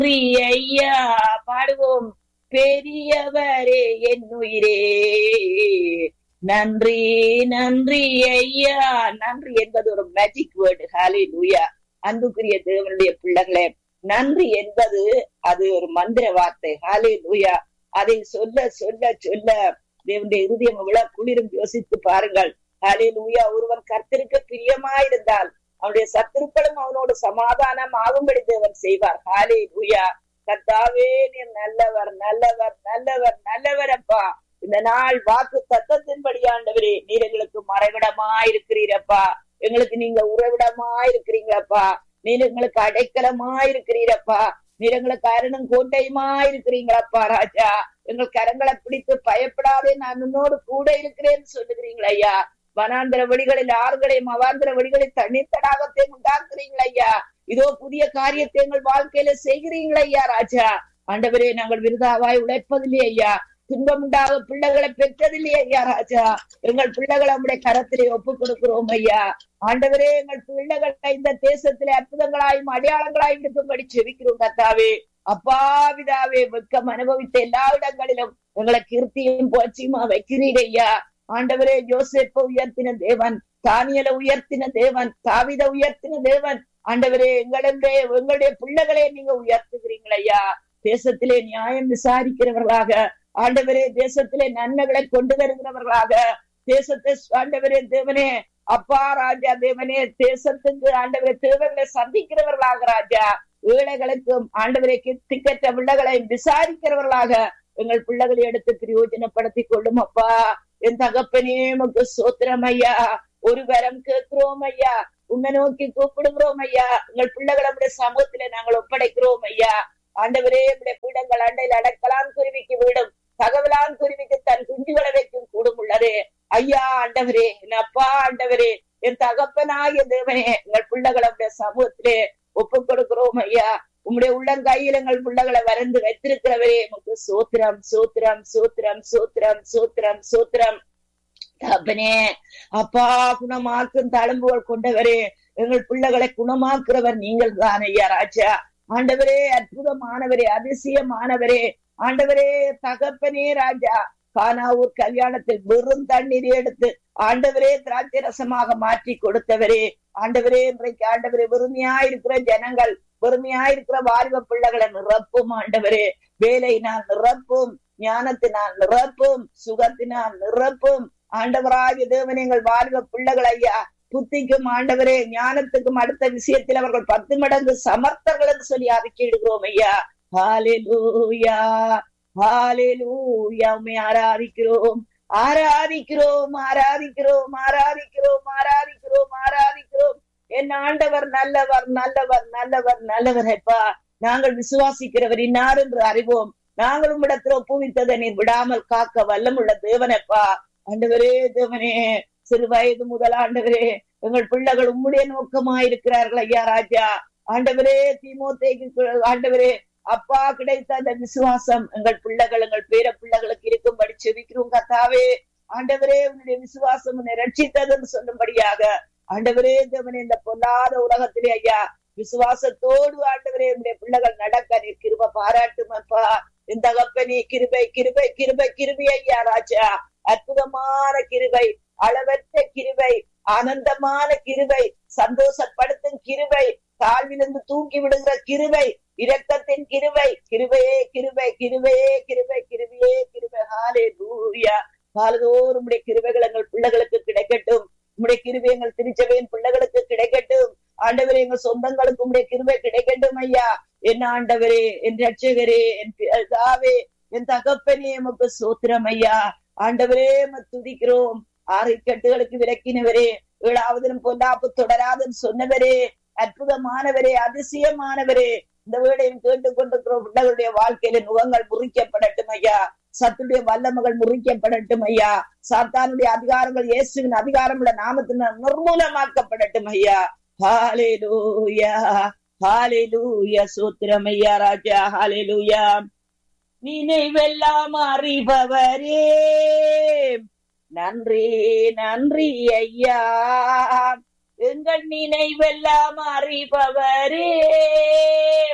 நன்றி ஐயா பாடுவோம் பெரியவரே என் உயிரே நன்றி நன்றி ஐயா நன்றி என்பது ஒரு மேஜிக் வேர்டு ஹாலே லூயா அன்புக்குரிய தேவனுடைய பிள்ளைகளே நன்றி என்பது அது ஒரு மந்திர வார்த்தை ஹாலே லூயா அதை சொல்ல சொல்ல சொல்ல தேவனுடைய இருதயம் எவ்வளவு குளிரும் யோசித்து பாருங்கள் ஹாலே லூயா ஒருவன் கர்த்தருக்கு பிரியமாயிருந்தால் அவனுடைய சத்துருக்களும் அவனோடு சமாதானம் ஆகும்படி தேவன் செய்வார் ஹாலே லூயா கர்த்தாவே நீர் நல்லவர் நல்லவர் நல்லவர் நல்லவர் அப்பா இந்த நாள் வாக்கு தத்தத்தின்படி ஆண்டவரே நீர் எங்களுக்கு மறைவிடமா இருக்கிறீரப்பா எங்களுக்கு நீங்க உறவிடமா இருக்கிறீங்களப்பா நீர் எங்களுக்கு அடைக்கலமா இருக்கிறீரப்பா நீர் எங்களுக்கு அருணும் கோட்டையுமா இருக்கிறீங்களப்பா ராஜா எங்கள் கரங்களை பிடித்து பயப்படாதே நான் உன்னோடு கூட இருக்கிறேன்னு சொல்லுகிறீங்களா ஐயா வனாந்திர வழிகளில் ஆறுகளையும் அவாந்திர வழிகளில் தண்ணீர் தடாகத்தை உண்டாக்குறீங்களா ஐயா இதோ புதிய காரியத்தை எங்கள் வாழ்க்கையில செய்கிறீங்களா ஐயா ராஜா ஆண்டவரே நாங்கள் விருதாவாய் உழைப்பதில்லை ஐயா துன்பம் உண்டாக பிள்ளைகளை பெற்றதில்லை ஐயா ராஜா எங்கள் பிள்ளைகளை நம்முடைய கரத்திலே ஒப்புக் கொடுக்கிறோம் ஐயா ஆண்டவரே எங்கள் பிள்ளைகளை இந்த தேசத்திலே அற்புதங்களாயும் அடையாளங்களாயும் இருக்கும்படி செவிக்கிறோம் கத்தாவே அப்பா விதாவே வெக்கம் அனுபவித்த எல்லா இடங்களிலும் எங்களை கீர்த்தியும் போச்சியுமா வைக்கிறீர் ஐயா ஆண்டவரே யோசேப்ப உயர்த்தின தேவன் தானியல உயர்த்தின தேவன் தாவித உயர்த்தின தேவன் ஆண்டவரே எங்களுடைய எங்களுடைய பிள்ளைகளே நீங்க உயர்த்துகிறீங்களா ஐயா தேசத்திலே நியாயம் விசாரிக்கிறவர்களாக ஆண்டவரே தேசத்திலே நன்மைகளை கொண்டு வருகிறவர்களாக தேசத்தை ஆண்டவரே தேவனே அப்பா ராஜா தேவனே தேசத்துக்கு ஆண்டவரே தேவைகளை சந்திக்கிறவர்களாக ராஜா ஏழைகளுக்கும் ஆண்டவரை திக்கற்ற பிள்ளைகளை விசாரிக்கிறவர்களாக எங்கள் பிள்ளைகளை எடுத்து பிரயோஜனப்படுத்திக் கொள்ளும் அப்பா என் தகப்பனே உமக்கு சோத்திரம் ஐயா ஒரு வரம் கேட்கிறோம் ஐயா உன்னை நோக்கி கூப்பிடுகிறோம் ஐயா எங்கள் பிள்ளைகளை நம்முடைய சமூகத்திலே நாங்கள் ஒப்படைக்கிறோம் ஐயா ஆண்டவரே நம்முடைய பீடங்கள் அண்டையில் அடக்கலாம் குருவிக்கு வீடும் தகவலான் குருவிக்கு தன் குஞ்சுகளை வைக்கும் கூடும் உள்ளதே ஐயா ஆண்டவரே என் அப்பா ஆண்டவரே என் தகப்பனாகிய தேவனே எங்கள் பிள்ளைகளை நம்முடைய சமூகத்திலே ஒப்பு கொடுக்கிறோம் ஐயா உம்முடைய உள்ளங்கையில் எங்கள் பிள்ளைகளை வரைந்து வைத்திருக்கிறவரே உமக்கு சோத்திரம் சோத்திரம் சோத்திரம் சோத்திரம் சோத்திரம் சோத்திரம் தகப்பனே அப்பா குணமாக்கும் தழும்புகள் கொண்டவரே எங்கள் பிள்ளைகளை குணமாக்குறவர் நீங்கள் தான் ஐயா ராஜா ஆண்டவரே அற்புதமானவரே அதிசயமானவரே ஆண்டவரே தகப்பனே ராஜா கானாவூர் கல்யாணத்தில் வெறும் தண்ணீர் எடுத்து ஆண்டவரே திராட்சை ரசமாக மாற்றி கொடுத்தவரே ஆண்டவரே இன்றைக்கு ஆண்டவரே வெறுமையா இருக்கிற ஜனங்கள் வெறுமையா இருக்கிற வாலிப பிள்ளைகளை நிரப்பும் ஆண்டவரே வேலையினால் நிரப்பும் ஞானத்தினால் நிரப்பும் சுகத்தினால் நிரப்பும் ஆண்டவராகிய தேவன் எங்கள் வாலிப பிள்ளைகள் ஐயா புத்திக்கும் ஆண்டவரே ஞானத்துக்கும் அடுத்த விஷயத்தில் அவர்கள் பத்து மடங்கு சமர்த்தர்கள் என்று சொல்லி அறிக்கையிடுகிறோம் ஐயா ஹாலேலூயா ஹாலேலூயா உண்மை ஆராதிக்கிறோம் ஆராதிக்கிறோம் ஆராதிக்கிறோம் ஆராதிக்கிறோம் ஆராதிக்கிறோம் ஆராதிக்கிறோம் என் ஆண்டவர் நல்லவர் நல்லவர் நல்லவர் நல்லவர் அப்பா நாங்கள் விசுவாசிக்கிறவர் இன்னார் என்று அறிவோம் நாங்கள் உம்மிடத்தில் ஒப்புவித்ததை நீர் விடாமல் காக்க வல்லமுள்ள தேவனப்பா ஆண்டவரே தேவனே சிறு வயது முதல் ஆண்டவரே எங்கள் பிள்ளைகள் உம்முடைய நோக்கமாயிருக்கிறார்கள் ஐயா ராஜா ஆண்டவரே திமுத்தைக்கு ஆண்டவரே அப்பா கிடைத்த அந்த விசுவாசம் எங்கள் பிள்ளைகள் எங்கள் பேர பிள்ளைகளுக்கு இருக்கும்படி செவிக்கிறோம் கத்தாவே ஆண்டவரே உன்னுடைய விசுவாசம் உன்னை ரட்சித்ததுன்னு சொல்லும்படியாக ஆண்டவரே தேவனே இந்த பொல்லாத உலகத்திலே ஐயா விசுவாசத்தோடு ஆண்டவரே உடைய பிள்ளைகள் நடக்க நீ கிருப பாராட்டும் அப்பா இந்த கப்பனி கிருபை கிருபை கிருபை கிருபி ஐயா ராஜா அற்புதமான கிருபை அளவற்ற கிருபை ஆனந்தமான கிருபை சந்தோஷப்படுத்தும் கிருபை தாழ்விலிருந்து தூக்கி விடுகிற கிருபை இரக்கத்தின் கிருபை கிருபையே கிருபை கிருபையே கிருபை கிருபையே கிருபை ஹாலே லூயா காலதோறும் உடைய கிருபைகள் எங்கள் பிள்ளைகளுக்கு கிடைக்கட்டும் உடைய கிருபை எங்கள் திருச்சபையின் பிள்ளைகளுக்கு கிடைக்கட்டும் ஆண்டவரே எங்கள் சொந்தங்களுக்கு உடைய கிருபை கிடைக்கட்டும் ஐயா என் ஆண்டவரே என் ரட்சகரே என் பிதாவே என் தகப்பனே எமக்கு சோத்திரம் ஐயா ஆண்டவரே துதிக்கிறோம் ஆறு கட்டுகளுக்கு விளக்கினவரே ஏழாவதிலும் பொல்லாப்பு தொடராதுன்னு சொன்னவரே அற்புதமானவரே அதிசயமானவரே இந்த வீடையும் கேட்டுக் கொண்டிருக்கிற பிள்ளைகளுடைய வாழ்க்கையில முகங்கள் முறிக்கப்படட்டும் ஐயா சத்துடைய வல்லமகள் முறிக்கப்படட்டும் ஐயா சாத்தானுடைய அதிகாரங்கள் இயேசுவின் அதிகாரம் உள்ள நாமத்தின் நிர்மூலமாக்கப்படட்டும் ஐயா ஹாலேலூயா ஹாலேலூயா சூத்திரம் ஐயா ராஜா ஹாலேலூயா நினைவெல்லாம் அறிபவரே நன்றி நன்றி ஐயா எங்கள் நினைவெல்லாம் அறிபவரே